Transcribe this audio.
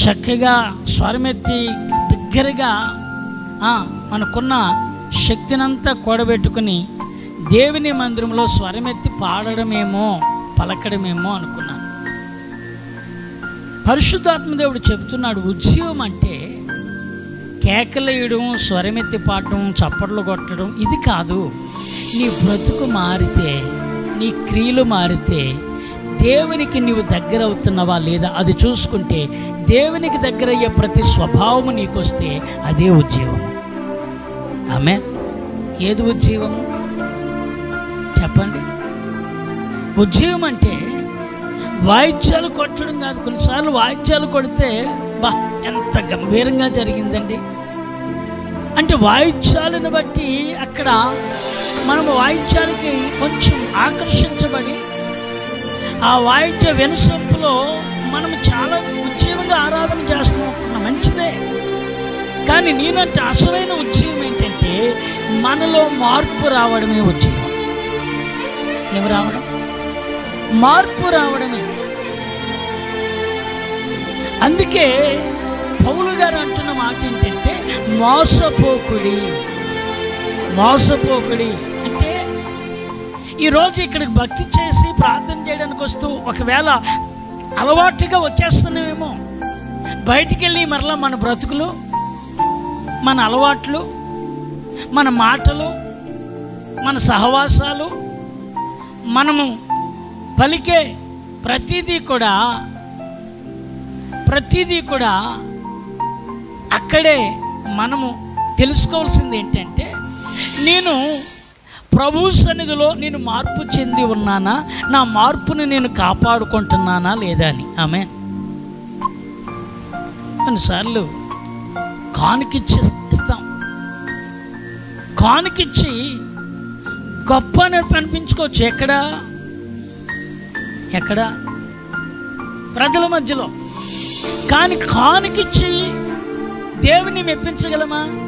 చక్కగా స్వరమెత్తి బిగ్గరగా ఆ, మనకున్న శక్తినంతా కూడబెట్టుకుని దేవుని మందిరంలో స్వరమెత్తి పాడడమేమో పలకడమేమో అనుకున్నాను పరిశుద్ధాత్మదేవుడు చెప్తున్నాడు ఉద్యోగం అంటే కేకలేయడం స్వరమెత్తి పాడడం చప్పట్లు కొట్టడం ఇది కాదు నీ బ్రతుకు మారితే నీ క్రియలు మారితే దేవునికి నీవు దగ్గర అవుతున్నావా లేదా అది చూసుకుంటే దేవునికి దగ్గర అయ్యే ప్రతి స్వభావము నీకు వస్తే అదే ఉద్యోగం ఆమె ఏది ఉద్యోగము చెప్పండి ఉద్యోగం అంటే వాయిద్యాలు కొట్టడం కాదు కొన్నిసార్లు వాయిద్యాలు కొడితే బా ఎంత గంభీరంగా జరిగిందండి అంటే వాయిద్యాలను బట్టి అక్కడ మనము వాయిద్యాలకి కొంచెం ఆకర్షించబడి ఆ వాయిద్య వినసొంపులో మనం చాలా ఉద్యమంగా ఆరాధన చేస్తున్నాం మంచిదే కానీ నేనంటే అసలైన ఉద్యమం ఏంటంటే మనలో మార్పు రావడమే ఉద్యమం ఏమి రావడం మార్పు రావడమే అందుకే పౌలు గారు అంటున్న మాట ఏంటంటే మోసపోకుడి మోసపోకుడి అంటే ఈరోజు ఇక్కడికి భక్తి చేసి ప్రార్థన చేయడానికి వస్తూ ఒకవేళ అలవాటుగా వచ్చేస్తున్నామేమో బయటికి వెళ్ళి మరలా మన బ్రతుకులు మన అలవాట్లు మన మాటలు మన సహవాసాలు మనము పలికే ప్రతిదీ కూడా ప్రతిదీ కూడా అక్కడే మనము తెలుసుకోవాల్సింది ఏంటంటే నేను ప్రభు సన్నిధిలో నేను మార్పు చెంది ఉన్నానా నా మార్పుని నేను కాపాడుకుంటున్నానా లేదా అని ఆమె కొన్నిసార్లు కానుకిచ్చి ఇస్తాం కానుకిచ్చి గొప్ప అని అనిపించుకోవచ్చు ఎక్కడ ఎక్కడ ప్రజల మధ్యలో కానీ కానుకిచ్చి దేవుని మెప్పించగలమా